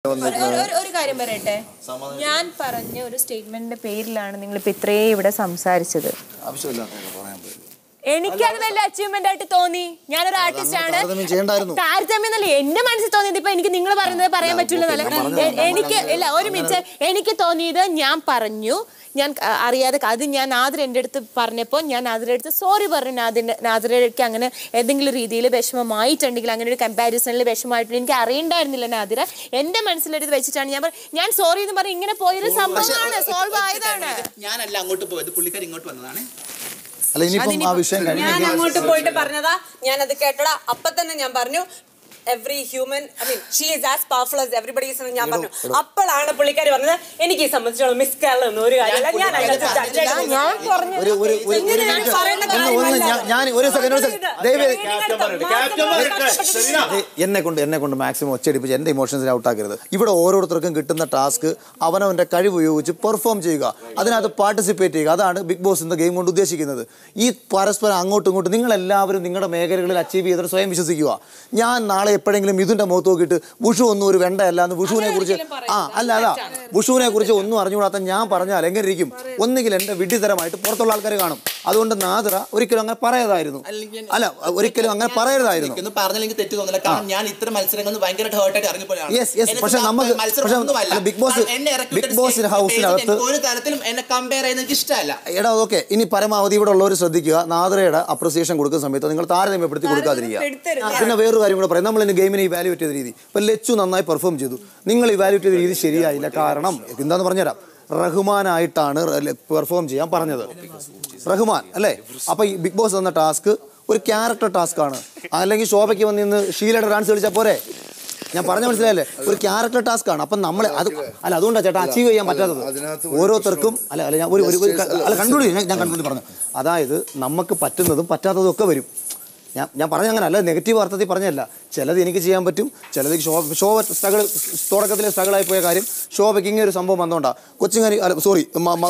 ഒരു- ഒരു- ഒരു കാര്യം പറയട്ടെ ഞാൻ പറഞ്ഞ ഒരു സ്റ്റേറ്റ്മെന്റിന്റെ പേരിലാണ് നിങ്ങൾ ഇപ്പൊ ഇത്രയും ഇവിടെ സംസാരിച്ചത് ആവശ്യമില്ലാത്ത പറയാൻ പോയി എനിക്കത് വലിയ അച്ചീവ്മെന്റ് ആയിട്ട് തോന്നി ഞാനൊരു ആർട്ടിസ്റ്റ് ആണ് താരതമ്യം ചെയ്യണ്ടായിരുന്നു. താരതമ്യം എന്നല്ല എന്റെ മനസ്സിൽ തോന്നിയത് ഇപ്പൊ എനിക്ക് നിങ്ങൾ പറയുന്നത് പറയാൻ പറ്റില്ലെന്നല്ല എനിക്ക് ഇല്ല ഒരു മിനിറ്റ് എനിക്ക് തോന്നിയത് ഞാൻ പറഞ്ഞു ഞാൻ അ- അറിയാതെ അത് ഞാൻ നാദിര എൻ്റെ അടുത്ത് പറഞ്ഞപ്പോൾ ഞാൻ നാദിര അടുത്ത് സോറി പറഞ്ഞു നാദിന്റെ നാദിരയ്ക്ക് അങ്ങനെ ഏതെങ്കിലും രീതിയിൽ വിഷമമായിട്ടുണ്ടെങ്കിൽ അങ്ങനെ ഒരു കമ്പാരിസണിൽ വിഷമമായിട്ടുണ്ട് എനിക്ക് അറിയണ്ടായിരുന്നില്ല നാദിര എന്റെ മനസ്സിലെടുത്ത് വെച്ചിട്ടാണ് ഞാൻ പറ- ഞാൻ സോറി എന്ന് പറഞ്ഞ് ഇങ്ങനെ പോയൊരു സംഭവമാണ് സോൾവ് ആയതാണ് ഞാനല്ല അങ്ങോട്ട് പോയത് പുള്ളിക്കാർ ഇങ്ങോട്ട് വന്നതാണ് അല്ല ഇനിയിപ്പം ആ വിഷയം ഞാൻ കഴിഞ്ഞെങ്കിൽ അങ്ങോട്ട് പോയിട്ട് പറഞ്ഞതാ ഞാൻ അത് കേട്ടടാ അപ്പൊ തന്നെ ഞാൻ പറഞ്ഞു every human I mean she is as powerful as everybody is ഞാൻ പറഞ്ഞു അപ്പോഴാണ് പുള്ളിക്കാരി പറഞ്ഞത് എനിക്ക് ഈ സംബന്ധിച്ചോളം മിസ് കേരള ഒന്നും ഒരു കാര്യമില്ല ഞാൻ അതിനകത്ത് judge ആയിട്ട് ഞാൻ പറഞ്ഞു ഒരു ഒരു ഒരു ഇങ്ങനെ ഒരു ഞാൻ മിനിറ്റ് പറയുന്ന ഒന്ന് ഒന്ന് കാര്യമല്ല. ഞാൻ- ഞാൻ ഒരു സെക്കൻഡ് ഒരു സെക്കൻഡ് ദയവ് ചെയ്ത് ക്യാപ്റ്റൻ ദേ, എന്നെ കൊണ്ട് എന്നെ കൊണ്ട് മാക്സിമം ഒച്ചടിപ്പിച്ച് എൻ്റെ ഇമോഷൻസിനെ ഔട്ടാക്കരുത് ഇവിടെ ഓരോരുത്തർക്കും കിട്ടുന്ന ടാസ്ക് അവനവൻ്റെ കഴിവ് ഉപയോഗിച്ച് പെർഫോം ചെയ്യുക അതിനകത്ത് പാർട്ടിസിപ്പേറ്റ് ചെയ്യുക അതാണ് ബിഗ് ബോസ് എന്ന ഗെയിം കൊണ്ട് ഉദ്ദേശിക്കുന്നത് ഈ പരസ്പരം അങ്ങോട്ടും ഇങ്ങോട്ടും നിങ്ങൾ എല്ലാവരും നിങ്ങളുടെ മേഖലകളിൽ അച്ചീവ് ചെയ്തിട്ട് സ്വയം വിശ്വസിക്കുക ഞാൻ നാളെ എപ്പോഴെങ്കിലും ഇതിൻ്റെ മുഖത്ത് നോക്കിയിട്ട് വിഷു ഒന്നും ഒരു വെണ്ടയല്ല എന്ന് വിഷുവിനെ കുറിച്ച് ആ അല്ല അതാ വിഷുവിനെ കുറിച്ച് ഒന്നും അറിഞ്ഞുകൂടാത്ത ഞാൻ പറഞ്ഞാൽ എങ്ങനെ ഇരിക്കും ഒന്നുകിൽ എൻ്റെ വിഡ്ഢിതരമായിട്ട് പുറത്തുള്ള ആൾക്കാർ കാണും അതുകൊണ്ട് നാദിറ ഒരിക്കലും അങ്ങനെ പറയതായിരുന്നു അല്ല ഒരിക്കലും അങ്ങനെ പറയരുതായിരുന്നു ഒന്നും പറഞ്ഞില്ലെങ്കിൽ തെറ്റ് തോന്നില്ല കാരണം ഞാൻ ഇത്ര മത്സരങ്ങൾ ഭയങ്കര ഹേർട്ടായിട്ട് ഇറങ്ങിപ്പോയാണ് Yes, yes. പക്ഷേ നമുക്ക് പക്ഷേ അല്ല, Big Boss- Big Boss ഹൗസിനകത്ത് ഒരു തരത്തിലും എന്നെ കമ്പയർ ചെയ്യുന്നത് എനിക്ക് ഇഷ്ടമല്ല എടാ ഓക്കെ ഇനി പരമാവധി ഇവിടെ ഉള്ളവർ ശ്രദ്ധിക്കുക നാദ്രയുടെ അപ്രിസിയേഷൻ കൊടുക്കുന്ന സമയത്ത് നിങ്ങൾ താരതമ്യപ്പെടുത്തി കൊടുക്കാതിരിക്കുക പിന്നെ വേറൊരു കാര്യം കൂടെ പറയാം നമ്മൾ ഇനി ഗെയിമിനെ ഇവാലുവേറ്റ് ചെയ്ത രീതി ഇപ്പൊ ലച്ചു നന്നായി പെർഫോം ചെയ്തു നിങ്ങൾ ഇവാലുവേറ്റ് ചെയ്ത രീതി ശരിയായില്ല കാരണം എന്താന്ന് പറഞ്ഞുതരാം റഹ്മാനായിട്ടാണ് പെർഫോം ചെയ്യാൻ പറഞ്ഞത് റഹ്മാൻ അല്ലേ അപ്പൊ ഈ ബിഗ് ബോസ് എന്ന ടാസ്ക് ഒരു ക്യാരക്ടർ ടാസ്ക് ആണ് അല്ലെങ്കിൽ ശോഭയ്ക്ക് വന്ന് ഇന്ന് ഷീലയുടെ ഡാൻസ് കളിച്ചാൽ പോരെ ഞാൻ പറഞ്ഞ മനസ്സിലായല്ലേ ഒരു ക്യാരക്ടർ ടാസ്ക് ആണ് അപ്പം നമ്മൾ അത് അല്ല അതുകൊണ്ടാണ് ചേട്ടാ അച്ചീവ് ചെയ്യാൻ പറ്റാത്തത് ഓരോരുത്തർക്കും അല്ല അല്ല ഞാൻ ഒരു ഒരു ഒരു ക- അല്ല കൺക്ലൂഡ് ഞാൻ ഞാൻ കൺക്ലൂഡ് പറഞ്ഞു അതായത് നമുക്ക് പറ്റുന്നതും പറ്റാത്തതും ഒക്കെ വരും ഞാൻ ഞാൻ പറഞ്ഞ അങ്ങനെ അല്ല നെഗറ്റീവ് അർത്ഥത്തിൽ പറഞ്ഞല്ല ചിലത് എനിക്ക് ചെയ്യാൻ പറ്റും ചിലത് ശോഭ ശോഭ സ്ട്രഗിൾ തുടക്കത്തിൽ സ്ട്രഗിൾ ആയി പോയ കാര്യം ശോഭയ്ക്ക് ഇങ്ങനെ ഒരു സംഭവം വന്നോണ്ടാ കൊച്ചുങ്ങാരി അല്ല സോറി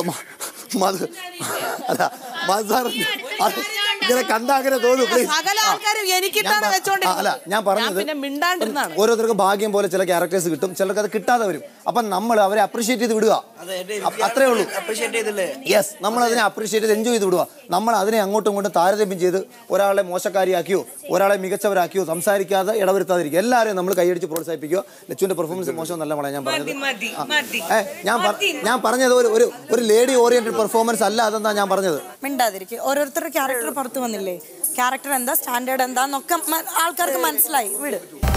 അല്ല മസാർ അത് ഇങ്ങനെ കണ്ടാ അങ്ങനെ തോന്നും please. സകല ആ. ആൾക്കാരും എനിക്കിട്ടാണ് ഞാൻ പ- വെച്ചോണ്ടിരുന്നത്. ആ, അല്ല ഞാൻ പറഞ്ഞത് പിന്നെ മിണ്ടാണ്ടിരുന്നാണ്. ഓരോരുത്തർക്ക് ഭാഗ്യം പോലെ ചില ക്യാരക്ടേഴ്സ് കിട്ടും ചിലർക്ക് അത് കിട്ടാതെ വരും അപ്പം നമ്മൾ അവരെ അപ്രീഷിയേറ്റ് ചെയ്ത് വിടുക അപ്പ- അത്രേ ഉള്ളൂ അപ്രീഷിയേറ്റ് ചെയ്തില്ലേ യെസ് നമ്മൾ അതിനെ അപ്രീഷിയേറ്റ് ചെയ്ത് എൻജോയ് ചെയ്ത് വിടുക നമ്മൾ അതിനെ അങ്ങോട്ടും ഇങ്ങോട്ടും താരതമ്യം ചെയ്ത് ഒരാളെ മോശക്കാരിയാക്കിയോ ഒരാളെ മികച്ചവരാക്കിയോ സംസാരിക്കാതെ ഇടവരുത്താതിരിക്കുക എല്ലാവരെയും നമ്മൾ കൈയടിച്ച് പ്രോത്സാഹിപ്പിക്കുക ലച്ചുവിന്റെ പെർഫോമൻസ് മോശം നല്ല മോളെ ഞാൻ പറഞ്ഞത് മതി ആ. മതി ഏ, ഞാൻ പറ- ഞാൻ പറഞ്ഞത് ഒരു ഒരു ഒരു ലേഡി ഓറിയന്റഡ് പെർഫോമൻസ് അല്ല അതെന്നാ ഞാൻ പറഞ്ഞത് മിണ്ടാതിരിക്കും ഓരോരുത്തരുടെ ക്യാരക്ടർ പുറത്തു വന്നില്ലേ ക്യാരക്ടർ എന്താ സ്റ്റാൻഡേർഡ് എന്താന്നൊക്കെ മ- ആൾക്കാർക്ക് മനസ്സിലായി വിട്